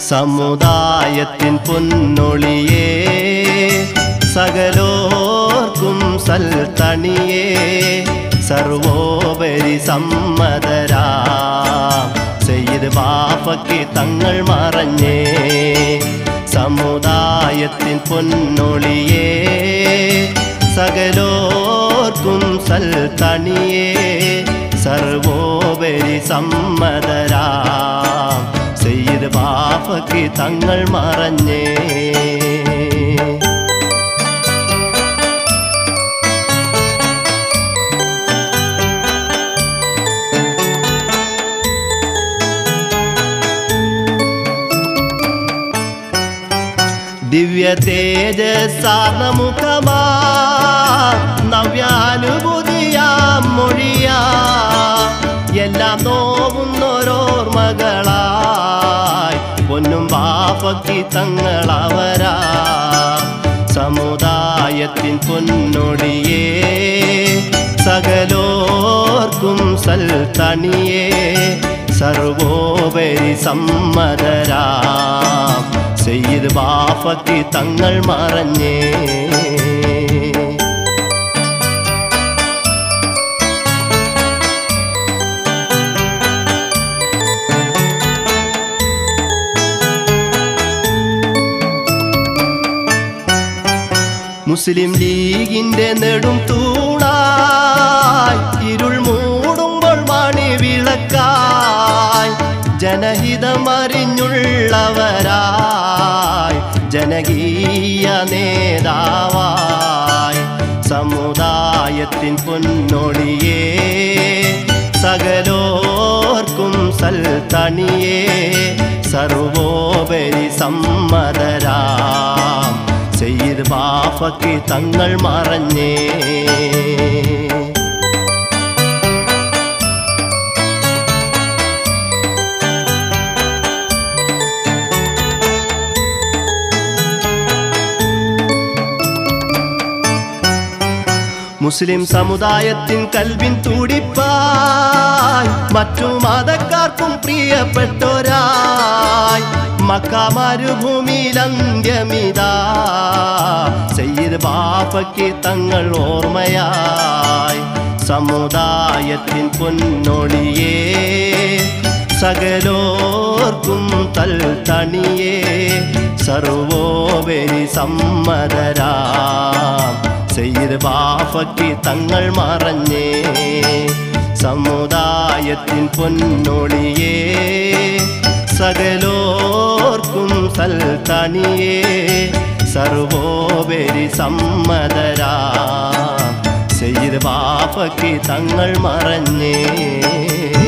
സമുദായത്തിൻ പൊന്നൊളിയേ സകലോർക്കും സൽത്തണിയേ സർവോപരി സമ്മതരാ സെയ്ത് ബാപ്പയ്ക്ക് തങ്ങൾ മറഞ്ഞേ സമുദായത്തിൻ പൊന്നൊളിയേ സകലോർക്കും സൽത്തണിയേ സർവോപരി സമ്മതരാ സെയ്ത് ബാപ്പയ്ക്ക് തങ്ങൾ മറഞ്ഞേ ദിവ്യ തേജസ്സാർന്ന മുഖമാ നവ്യാനുഭൂതിയാ മൊഴിയാ എല്ലാം നോവുന്നോരോർമകളായി പൊന്നും ബാപ്പക്കി തങ്ങളവരാ സമുദായത്തിൻ പൊന്നൊടിയേ സകലോർക്കും സൽത്തണിയേ സർവോപരി സമ്മതരാ സെയ്ത് ബാപ്പക്ക് തങ്ങൾ മറഞ്ഞേ മുസ്ലിം ലീഗിന്റെ നെടും തൂണായി ഇരുൾ മൂടുമ്പോൾ മണി വിളക്കായി ജനഹിതമറിഞ്ഞുള്ളവരായി ജനകീയ നേതാവായി സമുദായത്തിൻ പൊന്നൊളിയേ സകലോർക്കും സൽത്തണിയേ സർവോപരി സമ്മതരാം സെയ്ത് ബാപ്പക്ക് തങ്ങൾ മറഞ്ഞേ മുസ്ലിം സമുദായത്തിൻ കൽവിൻ തുടിപ്പായി മറ്റു മതക്കാർക്കും പ്രിയപ്പെട്ടോരായി മക്ക മരുഭൂമിയിൽ അന്ത്യമിതാ സയ്യിദ് ബാപ്പയ്ക്ക് തങ്ങൾ ഓർമ്മയായി സമുദായത്തിൻ പൊന്നൊളിയേ സകലോർക്കും തൽത്തണിയേ സർവോപരി സമ്മതരാം സെയ്ത് ബാപ്പയ്ക്ക് തങ്ങൾ മറഞ്ഞേ സമുദായത്തിൻ പൊന്നൊളിയേ സകലോർക്കും സൽത്തണിയേ സർവോപരി സമ്മതരാം സെയ്ത് ബാപ്പയ്ക്ക് തങ്ങൾ മറഞ്ഞേ